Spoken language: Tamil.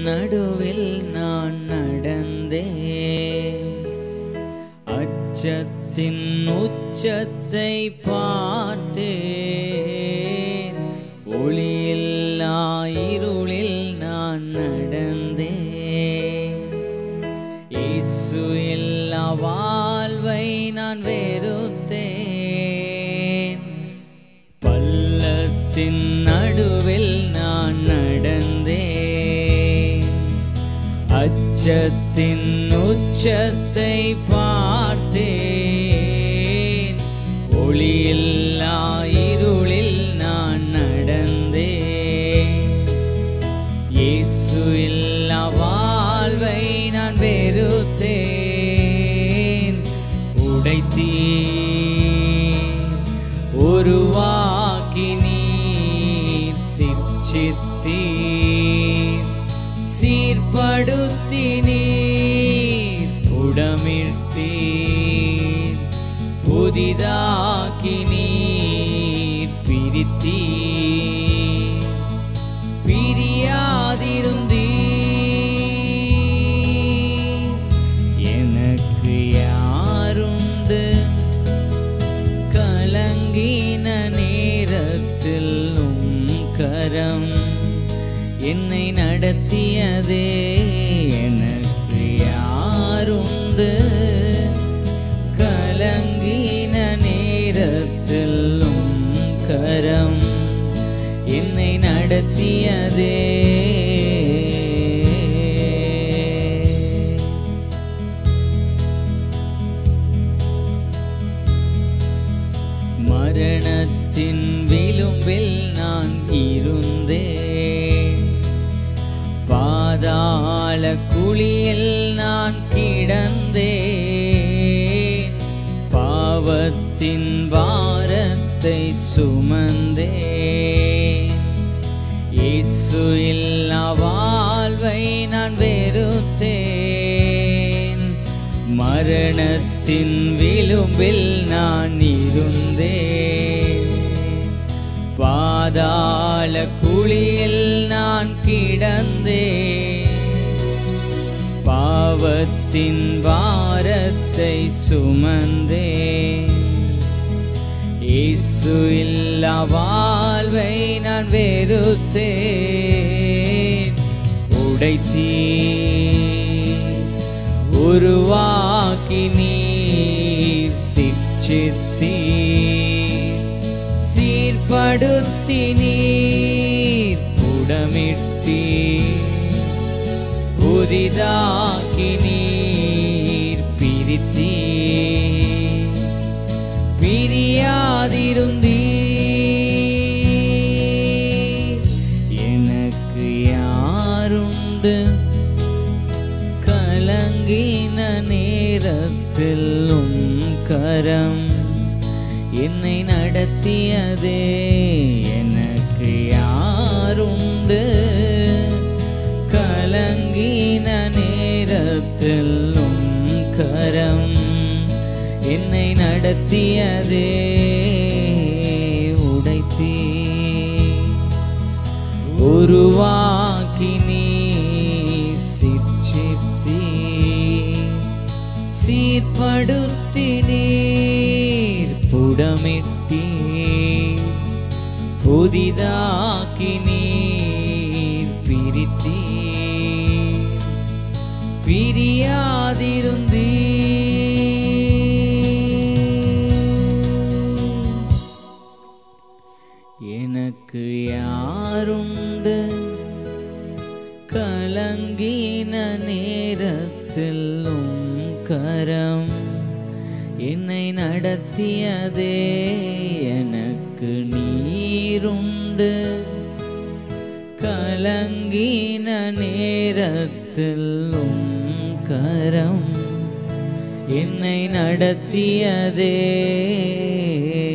நடுவில் நான் நடந்தேன் அச்சத்தின் உச்சத்தை பார்த்தேன் ஒளியில்லா இருளில் நான் நடந்தேன் இயேசு இல்லா வாழ்வை நான் வெறுத்தேன் பள்ளத்தின் நடுவில் நான் நடந்தேன் அச்சத்தின் உச்சத்தை பார்த்தேன் ஒளியில்லா இருளில் நான் நடந்தேன் இயேசு இல்லா வாழ்வை நான் வெறுத்தேன் உடைத்தீர் உருவாக்கி நீர் சிற்சித்தீர் சீர்படுத்தி நீர் உடமிட்டீர் புதிதாக்கி நீர் பிரித்தீர் பிரியாதிருந்தீர் எனக்கு யாருண்டு கலங்கின நேரத்தில் உம் கரம் என்னை நடத்தியதே எனக்கு யாருண்டு கலங்கின நேரத்தில் உம் கரம் என்னை நடத்தியதே மரணத்தின் விளிம்பில் நான் இருந்தேன் பாதாள குழியில் நான் கிடந்தேன் பாவத்தின் பாரத்தை சுமந்தேன் இயேசு இல்லா வாழ்வை நான் வெறுத்தேன் மரணத்தின் விளிம்பில் நான் இருந்தேன் பாதாள குழியில் நான் கிடந்தேன் பாவத்தின் பாரத்தை சுமந்தேன் இயேசு இல்லா வாழ்வை நான் வெறுத்தேன் உடைத்தீர் உருவாக்கி நீர் சிற்சித்தீர் சீர்படுத்தி நீர் புடமிட்டீர் புதிதாக்கி நீர் பிரித்தீர் பிரியாதிருந்தீர் எனக்கு யாருண்டு கலங்கின நேரத்தில் உம் கரம் என்னை நடத்தியதே எனக்கு யாருண்டு கலங்கின நேரத்தில் உம் கரம் என்னை நடத்தியதே உடைத்தீ உருவாக்கி நீ சிற்சித்தீ சீர்படுத்தி நீர் புடமிட்டீர் புதிதாக்கி நீர் பிரித்தீர் பிரியாதிருந்தீர் எனக்கு யாருண்டு கலங்கின நேரத்தில் உம் கரம் என்னை நடத்தியதே எனக்கு நீருண்டு கலங்கின நேரத்தில் உம் கரம் என்னை நடத்தியதே